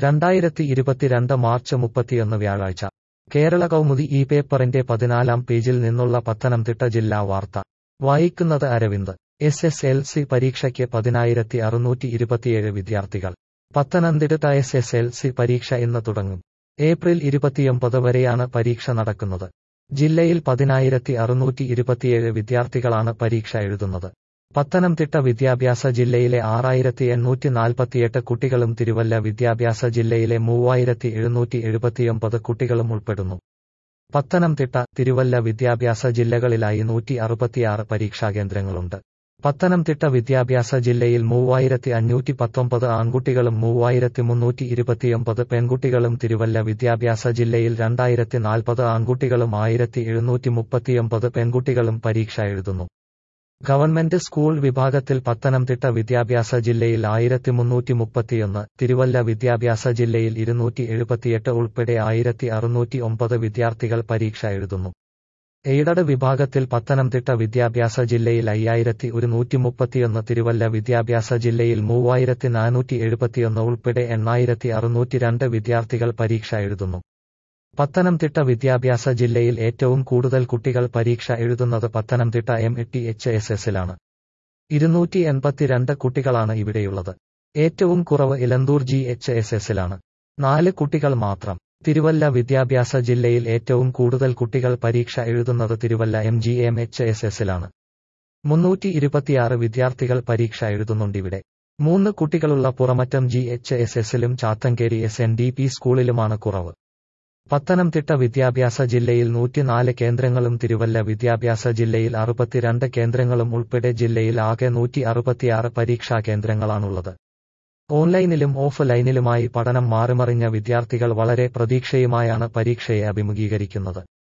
രണ്ടായിരത്തി ഇരുപത്തിരണ്ട് മാർച്ച് മുപ്പത്തിയൊന്ന് വ്യാഴാഴ്ച കേരള കൗമുദി ഈ പേപ്പറിന്റെ പതിനാലാം പേജിൽ നിന്നുള്ള പത്തനംതിട്ട ജില്ലാ വാർത്ത വായിക്കുന്നത് Aravind S S L C പരീക്ഷയ്ക്ക് പതിനായിരത്തി അറുന്നൂറ്റി ഇരുപത്തിയേഴ് വിദ്യാർത്ഥികൾ Pathanamthitta S S L C പരീക്ഷ ഇന്ന് തുടങ്ങും ഏപ്രിൽ ഇരുപത്തിയൊമ്പത് വരെയാണ് പരീക്ഷ നടക്കുന്നത് ജില്ലയിൽ പതിനായിരത്തി അറുന്നൂറ്റി ഇരുപത്തിയേഴ് വിദ്യാർത്ഥികളാണ് പരീക്ഷ എഴുതുന്നത് പത്തനംതിട്ട വിദ്യാഭ്യാസ ജില്ലയിലെ ആറായിരത്തി എണ്ണൂറ്റി നാൽപ്പത്തിയെട്ട് കുട്ടികളും തിരുവല്ല വിദ്യാഭ്യാസ ജില്ലയിലെ മൂവായിരത്തി എഴുന്നൂറ്റി എഴുപത്തിയൊമ്പത് കുട്ടികളും ഉൾപ്പെടുന്നു പത്തനംതിട്ട തിരുവല്ല വിദ്യാഭ്യാസ ജില്ലകളിലായി നൂറ്റി അറുപത്തിയാറ് പരീക്ഷാകേന്ദ്രങ്ങളുണ്ട് പത്തനംതിട്ട വിദ്യാഭ്യാസ ജില്ലയിൽ മൂവായിരത്തി അഞ്ഞൂറ്റി പത്തൊമ്പത് ആൺകുട്ടികളും മൂവായിരത്തി മുന്നൂറ്റി ഇരുപത്തിയൊമ്പത് പെൺകുട്ടികളും തിരുവല്ല വിദ്യാഭ്യാസ ജില്ലയിൽ രണ്ടായിരത്തി നാൽപ്പത് ആൺകുട്ടികളും ആയിരത്തി എഴുന്നൂറ്റി മുപ്പത്തിയൊമ്പത് പെൺകുട്ടികളും പരീക്ഷ എഴുതുന്നു ഗവൺമെന്റ് സ്കൂൾ വിഭാഗത്തിൽ പത്തനംതിട്ട വിദ്യാഭ്യാസ ജില്ലയിൽ ആയിരത്തി മുന്നൂറ്റി മുപ്പത്തിയൊന്ന് തിരുവല്ല വിദ്യാഭ്യാസ ജില്ലയിൽ ഇരുന്നൂറ്റി എഴുപത്തിയെട്ട് ഉൾപ്പെടെ ആയിരത്തി അറുന്നൂറ്റി ഒമ്പത് വിദ്യാർത്ഥികൾ പരീക്ഷ എഴുതുന്നു എയ്ഡഡ് വിഭാഗത്തിൽ പത്തനംതിട്ട വിദ്യാഭ്യാസ ജില്ലയിൽ അയ്യായിരത്തി ഒരുന്നൂറ്റി മുപ്പത്തിയൊന്ന് തിരുവല്ല വിദ്യാഭ്യാസ ജില്ലയിൽ മൂവായിരത്തി നാനൂറ്റി എഴുപത്തിയൊന്ന് ഉൾപ്പെടെ എണ്ണായിരത്തി അറുന്നൂറ്റി രണ്ട് വിദ്യാർത്ഥികൾ പരീക്ഷ എഴുതുന്നു പത്തനംതിട്ട വിദ്യാഭ്യാസ ജില്ലയിൽ ഏറ്റവും കൂടുതൽ കുട്ടികൾ പരീക്ഷ എഴുതുന്നത് Pathanamthitta M T H S എസിലാണ് ഇരുന്നൂറ്റി എൺപത്തിരണ്ട് കുട്ടികളാണ് ഇവിടെയുള്ളത് ഏറ്റവും കുറവ് ഇലന്തൂർ ജി എച്ച് എസ് എസിലാണ് നാല് കുട്ടികൾ മാത്രം തിരുവല്ല വിദ്യാഭ്യാസ ജില്ലയിൽ ഏറ്റവും കൂടുതൽ കുട്ടികൾ പരീക്ഷ എഴുതുന്നത് Thiruvalla M G M H S എസിലാണ് മുന്നൂറ്റി ഇരുപത്തിയാറ് വിദ്യാർത്ഥികൾ പരീക്ഷ എഴുതുന്നുണ്ടിവിടെ മൂന്ന് കുട്ടികളുള്ള പുറമറ്റം ജി എച്ച് എസ് എസിലും Chathenkery S N D P സ്കൂളിലുമാണ് കുറവ് പത്തനംതിട്ട വിദ്യാഭ്യാസ ജില്ലയിൽ നൂറ്റിനാല് കേന്ദ്രങ്ങളും തിരുവല്ല വിദ്യാഭ്യാസ ജില്ലയിൽ അറുപത്തിരണ്ട് കേന്ദ്രങ്ങളും ഉൾപ്പെടെ ജില്ലയിൽ ആകെ നൂറ്റി അറുപത്തിയാറ് പരീക്ഷാ കേന്ദ്രങ്ങളാണുള്ളത് ഓൺലൈനിലും ഓഫ് ലൈനിലുമായി പഠനം മാറിമറിഞ്ഞ വിദ്യാർത്ഥികൾ വളരെ പ്രതീക്ഷയുമായാണ് പരീക്ഷയെ അഭിമുഖീകരിക്കുന്നത്